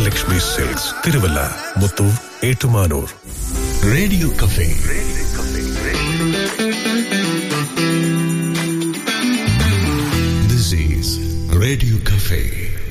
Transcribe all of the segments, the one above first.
Bhagyalakshmi silks Thiruvalla Muthoor Ettumanoor radio cafe this is radio cafe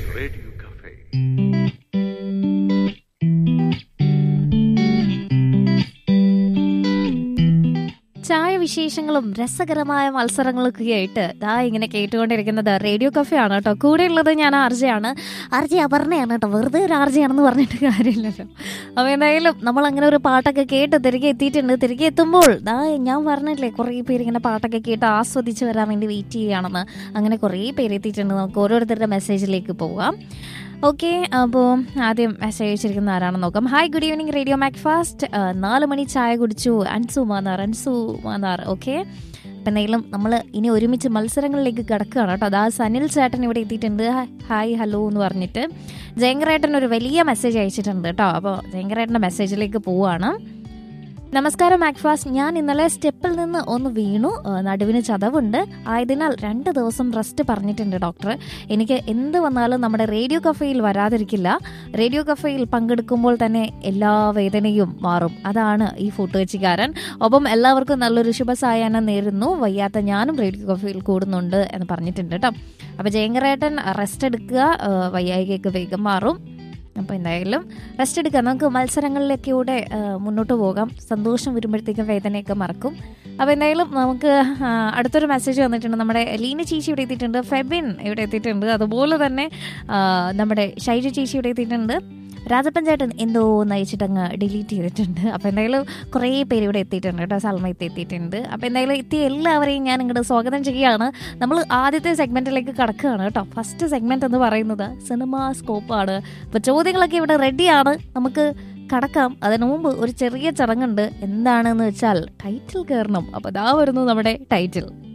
ചായ വിശേഷങ്ങളും രസകരമായ മത്സരങ്ങളൊക്കെ ആയിട്ട് ദാ ഇങ്ങനെ കേട്ടുകൊണ്ടിരിക്കുന്നത് റേഡിയോ കഫേ ആണ് കേട്ടോ കൂടെ ഉള്ളത് ഞാൻ ആർജയാണ് ആർജി അപർണയാണ് കേട്ടോ വെറുതെ ഒരു ആർജയാണെന്ന് പറഞ്ഞിട്ട് കാര്യമില്ലല്ലോ അപ്പോൾ എന്തായാലും നമ്മൾ അങ്ങനെ ഒരു പാട്ടൊക്കെ കേട്ട് തിരികെ എത്തിയിട്ടുണ്ട് തിരികെ എത്തുമ്പോൾ ദാ ഞാൻ പറഞ്ഞില്ലേ കുറേ പേര് ഇങ്ങനെ പാട്ടൊക്കെ കേട്ട് ആസ്വദിച്ച് വരാൻ വേണ്ടി വെയിറ്റ് ചെയ്യുകയാണെന്ന് അങ്ങനെ കുറേ പേര് എത്തിയിട്ടുണ്ട് നമുക്ക് ഓരോരുത്തരുടെ മെസ്സേജിലേക്ക് പോവാം ഓക്കെ അപ്പോൾ ആദ്യം മെസ്സേജ് അയച്ചിരിക്കുന്ന ആരാണെന്ന് നോക്കാം hi good evening radio MACFAST നാല് മണി ചായ കുടിച്ചു അൻസു മാന്നാർ അൻസു മാന്നാർ ഓക്കെ അപ്പം എന്തെങ്കിലും നമ്മൾ ഇനി ഒരുമിച്ച് മത്സരങ്ങളിലേക്ക് കിടക്കുകയാണ് കേട്ടോ അതാ സനിൽ ചേട്ടൻ ഇവിടെ എത്തിയിട്ടുണ്ട് ഹായ് ഹലോ എന്ന് പറഞ്ഞിട്ട് ജയങ്കരേട്ടൻ ഒരു വലിയ മെസ്സേജ് അയച്ചിട്ടുണ്ട് കേട്ടോ അപ്പോൾ ജയങ്കരേട്ടൻ്റെ മെസ്സേജിലേക്ക് പോവുകയാണ് നമസ്കാരം മാക്ഫാസ് ഞാൻ ഇന്നലെ സ്റ്റെപ്പിൽ നിന്ന് ഒന്ന് വീണു ആ, നടുവിന് ചതവുണ്ട് ആയതിനാൽ രണ്ട് ദിവസം റെസ്റ്റ് പറഞ്ഞിട്ടുണ്ട് ഡോക്ടർ എനിക്ക് എന്ത് വന്നാലും നമ്മുടെ റേഡിയോ കഫയിൽ വരാതിരിക്കില്ല റേഡിയോ കഫയിൽ പങ്കെടുക്കുമ്പോൾ തന്നെ എല്ലാ വേദനയും മാറും അതാണ് ഈ ഫുട്ടുവച്ചിക്കാരൻ ഒപ്പം എല്ലാവർക്കും നല്ലൊരു ശുഭസായാഹ്നം നേരുന്നു വയ്യാത്ത ഞാനും റേഡിയോ കഫയിൽ കൂടുന്നുണ്ട് എന്ന് പറഞ്ഞിട്ടുണ്ട് കേട്ടോ അപ്പോൾ ജയങ്കരേട്ടൻ റെസ്റ്റ് എടുക്കുക ആ, വയ്യായികയൊക്കെ വേഗം മാറും അപ്പോൾ എന്തായാലും റെസ്റ്റ് എടുക്കാം നമുക്ക് മത്സരങ്ങളിലേക്കൂടെ ആ, മുന്നോട്ട് പോകാം സന്തോഷം വരുമ്പോഴത്തേക്കും വേദനയൊക്കെ മറക്കും അപ്പോൾ എന്തായാലും നമുക്ക് ആ, അടുത്തൊരു മെസ്സേജ് വന്നിട്ടുണ്ട് നമ്മുടെ ലീന ചേച്ചി ഇവിടെ എത്തിയിട്ടുണ്ട് ഫെബിൻ ഇവിടെ എത്തിയിട്ടുണ്ട് അതുപോലെ തന്നെ ആ, നമ്മുടെ ഷൈജ ചേച്ചി ഇവിടെ എത്തിയിട്ടുണ്ട് രാജപ്പൻ ചേട്ടൻ എന്തോ നയിച്ചിട്ട് അങ്ങ് ഡിലീറ്റ് ചെയ്തിട്ടുണ്ട് അപ്പോൾ എന്തായാലും കുറേ പേര് ഇവിടെ എത്തിയിട്ടുണ്ട് കേട്ടോ സൽമയത്ത് എത്തിയിട്ടുണ്ട് അപ്പോൾ എന്തായാലും എത്തിയ എല്ലാവരെയും ഞാൻ ഇങ്ങോട്ട് സ്വാഗതം ചെയ്യുകയാണ് നമ്മൾ ആദ്യത്തെ സെഗ്മെന്റിലേക്ക് കടക്കുകയാണ് കേട്ടോ ഫസ്റ്റ് സെഗ്മെന്റ് എന്ന് പറയുന്നത് സിനിമ സ്കോപ്പാണ് അപ്പോൾ ചോദ്യങ്ങളൊക്കെ ഇവിടെ റെഡിയാണ് നമുക്ക് കടക്കാം അതിനു മുമ്പ് ഒരു ചെറിയ ചടങ്ങുണ്ട് എന്താണെന്ന് വെച്ചാൽ ടൈറ്റിൽ കയറണം അപ്പോൾ ഇതാ വരുന്നു നമ്മുടെ ടൈറ്റിൽ